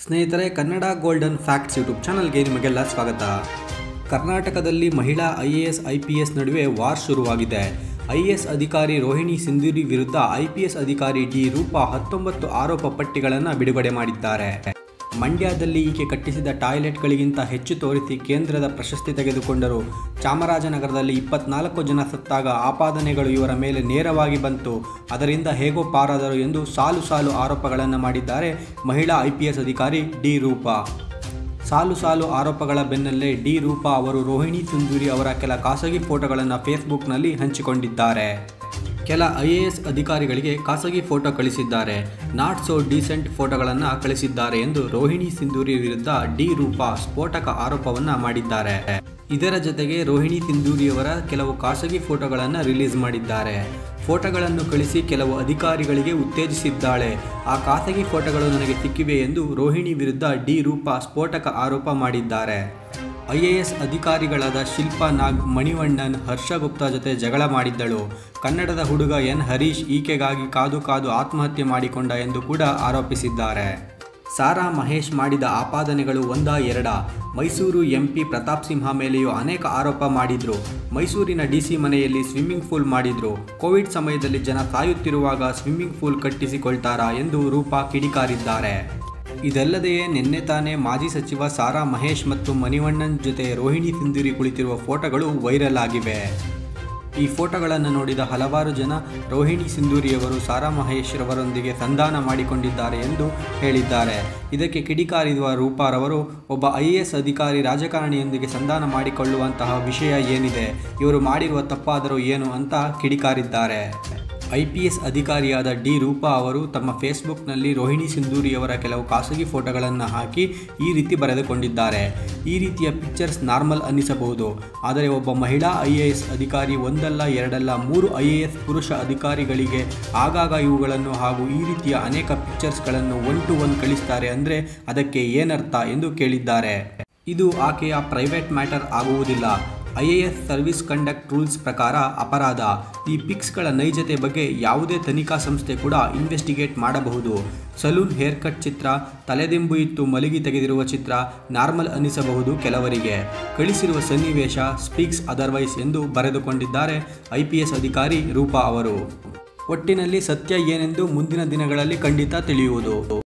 ಸ್ನೇಹಿತರೆ Kannada golden facts YouTube ಚಾನಲ್ಗೆ ನಿಮಗೆಲ್ಲ ಸ್ವಾಗತ ಕರ್ನಾಟಕದಲ್ಲಿ ಮಹಿಳಾ I A S I P S ನಡುವೆ ವಾರ್ ಶುರುವಾಗಿದೆ ಐ ಎ ಎಸ್ ಅಧಿಕಾರಿ ರೋಹಿಣಿ ಸಿಂಧೂರಿ ವಿರುದ್ಧ ಐ ಪಿ ಎಸ್ ಅಧಿಕಾರಿ ಡಿ ರೂಪಾ ಹತ್ತೊಂಬತ್ತು ಆರೋಪ ಪಟ್ಟಿಗಳನ್ನು ಬಿಡುಗಡೆ ಮಾಡಿದ್ದಾರೆ ಮಂಡ್ಯದಲ್ಲಿ ಈಕೆ ಕಟ್ಟಿಸಿದ ಟಾಯ್ಲೆಟ್ಗಳಿಗಿಂತ ಹೆಚ್ಚು ತೋರಿಸಿ ಕೇಂದ್ರದ ಪ್ರಶಸ್ತಿ ತೆಗೆದುಕೊಂಡರು ಚಾಮರಾಜನಗರದಲ್ಲಿ ಇಪ್ಪತ್ನಾಲ್ಕು ಜನ ಸತ್ತಾಗ ಆಪಾದನೆಗಳು ಇವರ ಮೇಲೆ ನೇರವಾಗಿ ಬಂತು ಅದರಿಂದ ಹೇಗೋ ಪಾರಾದರು ಎಂದು ಸಾಲು ಸಾಲು ಆರೋಪಗಳನ್ನು ಮಾಡಿದ್ದಾರೆ ಮಹಿಳಾ ಐ ಪಿ ಎಸ್ ಅಧಿಕಾರಿ ಡಿ ರೂಪಾ ಸಾಲು ಸಾಲು ಆರೋಪಗಳ ಬೆನ್ನಲ್ಲೇ ಡಿ ರೂಪಾ ಅವರು ರೋಹಿಣಿ ಸುಂದೂರಿ ಅವರ ಕೆಲ ಖಾಸಗಿ ಫೋಟೋಗಳನ್ನು ಫೇಸ್ಬುಕ್ನಲ್ಲಿ ಹಂಚಿಕೊಂಡಿದ್ದಾರೆ ಕೆಲ ಐ ಎ ಎಸ್ ಅಧಿಕಾರಿಗಳಿಗೆ ಖಾಸಗಿ ಫೋಟೋ ಕಳಿಸಿದ್ದಾರೆ ನಾಟ್ ಸೋ ಡೀಸೆಂಟ್ ಫೋಟೋಗಳನ್ನು ಕಳಿಸಿದ್ದಾರೆ ಎಂದು ರೋಹಿಣಿ ಸಿಂಧೂರಿ ವಿರುದ್ಧ ಡಿ ರೂಪಾ ಸ್ಫೋಟಕ ಆರೋಪವನ್ನು ಮಾಡಿದ್ದಾರೆ ಇದರ ಜೊತೆಗೆ ರೋಹಿಣಿ ಸಿಂಧೂರಿಯವರ ಕೆಲವು ಖಾಸಗಿ ಫೋಟೋಗಳನ್ನು ರಿಲೀಸ್ ಮಾಡಿದ್ದಾರೆ ಫೋಟೋಗಳನ್ನು ಕಳಿಸಿ ಕೆಲವು ಅಧಿಕಾರಿಗಳಿಗೆ ಉತ್ತೇಜಿಸಿದ್ದಾಳೆ ಆ ಖಾಸಗಿ ಫೋಟೋಗಳು ನನಗೆ ಸಿಕ್ಕಿವೆ ಎಂದು ರೋಹಿಣಿ ವಿರುದ್ಧ ಡಿ ರೂಪಾ ಸ್ಫೋಟಕ ಆರೋಪ ಮಾಡಿದ್ದಾರೆ ಐ ಎ ಎಸ್ ಅಧಿಕಾರಿಗಳಾದ ಶಿಲ್ಪಾ ನಾಗ್ ಮಣಿವಣ್ಣನ್ ಹರ್ಷ ಗುಪ್ತಾ ಜೊತೆ ಜಗಳ ಮಾಡಿದ್ದಳು ಕನ್ನಡದ ಹುಡುಗ ಎನ್ ಹರೀಶ್ ಈಕೆಗಾಗಿ ಕಾದು ಕಾದು ಆತ್ಮಹತ್ಯೆ ಮಾಡಿಕೊಂಡ ಎಂದು ಕೂಡ ಆರೋಪಿಸಿದ್ದಾರೆ ಸಾರಾ ಮಹೇಶ್ ಮಾಡಿದ ಆಪಾದನೆಗಳು ಒಂದ ಎರಡ ಮೈಸೂರು ಎಂಪಿ ಪ್ರತಾಪ್ ಸಿಂಹ ಮೇಲೆಯೂ ಅನೇಕ ಆರೋಪ ಮಾಡಿದ್ರು ಮೈಸೂರಿನ ಡಿಸಿ ಮನೆಯಲ್ಲಿ ಸ್ವಿಮ್ಮಿಂಗ್ ಪೂಲ್ ಮಾಡಿದ್ರು ಕೋವಿಡ್ ಸಮಯದಲ್ಲಿ ಜನ ಸಾಯುತ್ತಿರುವಾಗ ಸ್ವಿಮ್ಮಿಂಗ್ ಪೂಲ್ ಕಟ್ಟಿಸಿಕೊಳ್ತಾರಾ ಎಂದು ರೂಪಾ ಕಿಡಿಕಾರಿದ್ದಾರೆ ಇದಲ್ಲದೆಯೇ ನಿನ್ನೆ ತಾನೇ ಮಾಜಿ ಸಚಿವ ಸಾರಾ ಮಹೇಶ್ ಮತ್ತು ಮಣಿವಣ್ಣನ್ ಜೊತೆ ರೋಹಿಣಿ ಸಿಂಧೂರಿ ಕುಳಿತಿರುವ ಫೋಟೋಗಳು ವೈರಲ್ ಆಗಿವೆ ಈ ಫೋಟೋಗಳನ್ನು ನೋಡಿದ ಹಲವಾರು ಜನ ರೋಹಿಣಿ ಸಿಂಧೂರಿಯವರು ಸಾರಾ ಮಹೇಶ್ ರವರೊಂದಿಗೆ ಸಂಧಾನ ಮಾಡಿಕೊಂಡಿದ್ದಾರೆ ಎಂದು ಹೇಳಿದ್ದಾರೆ ಇದಕ್ಕೆ ಕಿಡಿಕಾರಿರುವ ರೂಪಾರವರು ಒಬ್ಬ ಐ ಎ ಎಸ್ ಅಧಿಕಾರಿ ರಾಜಕಾರಣಿಯೊಂದಿಗೆ ಸಂಧಾನ ಮಾಡಿಕೊಳ್ಳುವಂತಹ ವಿಷಯ ಏನಿದೆ ಇವರು ಮಾಡಿರುವ ತಪ್ಪಾದರೂ ಏನು ಅಂತ ಕಿಡಿಕಾರಿದ್ದಾರೆ ಐ ಪಿ ಎಸ್ ಅಧಿಕಾರಿಯಾದ ಡಿ ರೂಪಾ ಅವರು ತಮ್ಮ ಫೇಸ್ಬುಕ್ನಲ್ಲಿ ರೋಹಿಣಿ ಸಿಂಧೂರಿಯವರ ಕೆಲವು ಖಾಸಗಿ ಫೋಟೋಗಳನ್ನು ಹಾಕಿ ಈ ರೀತಿ ಬರೆದುಕೊಂಡಿದ್ದಾರೆ ಈ ರೀತಿಯ ಪಿಕ್ಚರ್ಸ್ ನಾರ್ಮಲ್ ಅನ್ನಿಸಬಹುದು ಆದರೆ ಒಬ್ಬ ಮಹಿಳಾ ಐ ಎ ಎಸ್ ಅಧಿಕಾರಿ ಒಂದಲ್ಲ ಎರಡಲ್ಲ ಮೂರು ಐ ಎ ಎಸ್ ಪುರುಷ ಅಧಿಕಾರಿಗಳಿಗೆ ಆಗಾಗ ಇವುಗಳನ್ನು ಹಾಗೂ ಈ ರೀತಿಯ ಅನೇಕ ಪಿಕ್ಚರ್ಸ್ಗಳನ್ನು ಒನ್ ಟು ಒನ್ ಕಳಿಸ್ತಾರೆ ಅಂದರೆ ಅದಕ್ಕೆ ಏನರ್ಥ ಎಂದು ಕೇಳಿದ್ದಾರೆ ಇದು ಆಕೆಯ ಪ್ರೈವೇಟ್ ಮ್ಯಾಟರ್ ಆಗುವುದಿಲ್ಲ I A S service conduct rules ಪ್ರಕಾರ ಅಪರಾಧ ಈ ಪಿಕ್ಸ್ಗಳ ನೈಜತೆ ಬಗ್ಗೆ ಯಾವುದೇ ತನಿಖಾ ಸಂಸ್ಥೆ ಕೂಡ ಇನ್ವೆಸ್ಟಿಗೇಟ್ ಮಾಡಬಹುದು ಸಲೂನ್ ಹೇರ್ ಕಟ್ ಚಿತ್ರ ತಲೆದಿಂಬು ಇತ್ತು ಮಲಗಿ ತೆಗೆದಿರುವ ಚಿತ್ರ ನಾರ್ಮಲ್ ಅನ್ನಿಸಬಹುದು ಕೆಲವರಿಗೆ ಕಳಿಸಿರುವ ಸನ್ನಿವೇಶ ಸ್ಪೀಕ್ಸ್ ಅದರ್ವೈಸ್ ಎಂದು ಬರೆದುಕೊಂಡಿದ್ದಾರೆ ಐ ಪಿ ಎಸ್ ಅಧಿಕಾರಿ ರೂಪಾ ಅವರು ಒಟ್ಟಿನಲ್ಲಿ ಸತ್ಯ ಏನೆಂದು ಮುಂದಿನ ದಿನಗಳಲ್ಲಿ ಖಂಡಿತ ತಿಳಿಯುವುದು